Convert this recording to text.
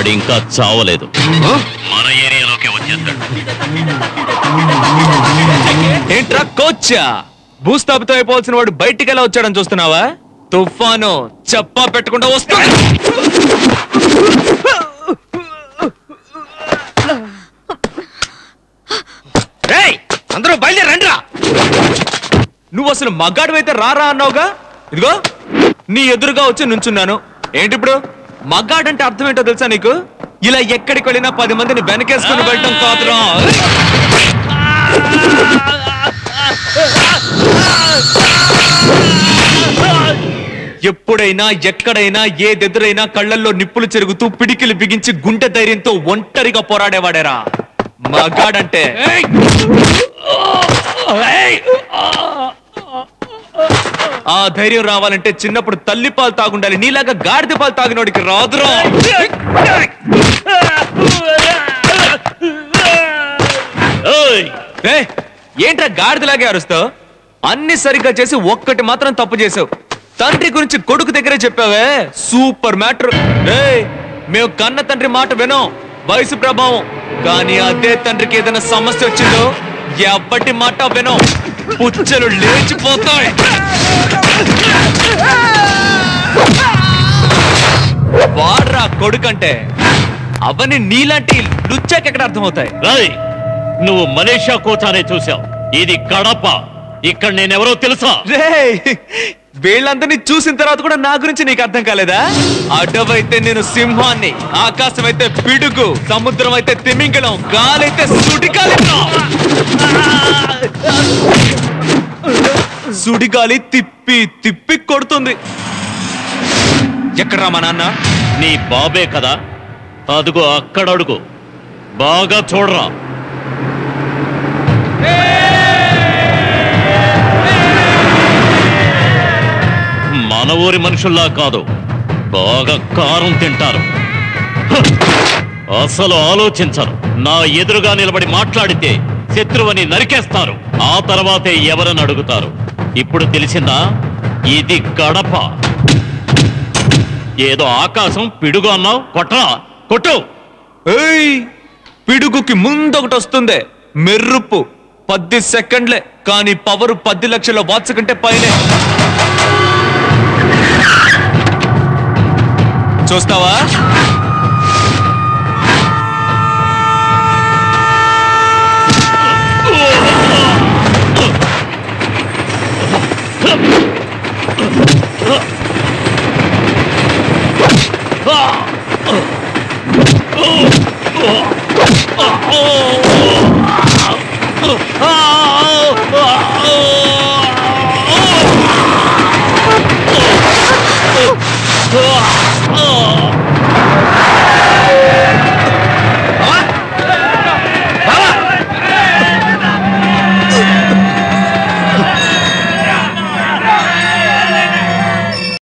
వాడు ఇంకా చావలేదు మన ఏరియాలోకి వచ్చేస్తాడు ఏంట్రా కోచ్చా భూస్థాపితం అయిపోవాల్సిన వాడు బయటికి ఎలా వచ్చాడని చూస్తున్నావా తుఫాను చెప్పా పెట్టకుండా వస్తా రేయ్, అందరూ బయలుదేరి రండిరా నువ్వు అసలు మగాడివైతే రారా అన్నావుగా ఇదిగో నీ ఎదురుగా వచ్చి నుంచున్నాను ఏంటి ఇప్పుడు మగాడంటే అర్థం ఏంటో తెలుసా నీకు ఇలా ఎక్కడికి వెళ్ళినా పది మందిని వెనకేసుకుని వెళ్ళటం కాదురా ఎప్పుడైనా ఎక్కడైనా ఏదెదురైనా కళ్ళల్లో నిప్పులు చెరుగుతూ పిడికిలు బిగించి గుండె ధైర్యంతో ఒంటరిగా పోరాడేవాడేరా మగాడంటే ఆ ధైర్యం రావాలంటే చిన్నప్పుడు తల్లి పాలు తాగుండాలి నీలాగా గాడిద పాలు తాగినోడికి రాదురా ఏయ్! ఏయ్, ఏంట్రా గాడిదలాగే అరుస్తావు అన్ని సరిగ్గా చేసి ఒక్కటి మాత్రం తప్పు చేసావు తండ్రి గురించి కొడుకు దగ్గరే చెప్పావే సూపర్ మ్యాటర్ ఏయ్ మేము కన్న తండ్రి మాట వినం వయసు ప్రభావం కానీ అదే తండ్రికి ఏదైనా సమస్య వచ్చిందో ఎప్పటి మాట వినం పుచ్చలు లేచిపోతాయి వాడ్రా కొడుకంటే అవన్నీ నీలాంటి లుచ్చాకెక్కడ అర్థమవుతాయి రాయ్ నువ్వు మనీషా కోచానే చూసావు ఇది కడప ఇక్కడ నేనెవరో తెలుసా రేయ్ వీళ్ళందరినీ చూసిన తర్వాత కూడా నా గురించి నీకు అర్థం కాలేదా అడవైతే నేను సింహాన్ని ఆకాశం అయితే పిడుగు సముద్రం అయితే తిమింగళం గాలైతే సుడిగాలి సుడిగాలి తిప్పి తిప్పి కొడుతుంది ఎక్కడ్రా మా నాన్న నీ బాబే కదా అదుగో అక్కడ అడుగు బాగా చూడరా మన ఊరి మనుషుల్లా కాదు బాగా కారం తింటారు హ! అసలు ఆలోచించరు నా ఎదురుగా నిలబడి మాట్లాడితే శత్రువని నరికేస్తారు ఆ తర్వాతే ఎవరని అడుగుతారు ఇప్పుడు తెలిసిందా ఇది గడప ఏదో ఆకాశం పిడుగు అన్నావు కొట్టరా కొట్టు ఏయ్ పిడుగుకి ముందొకటి వస్తుంది మెర్రుప్పు పది సెకండ్లే కానీ పవర్ పది లక్షల వాట్స్ కంటే పైనే చూస్తావా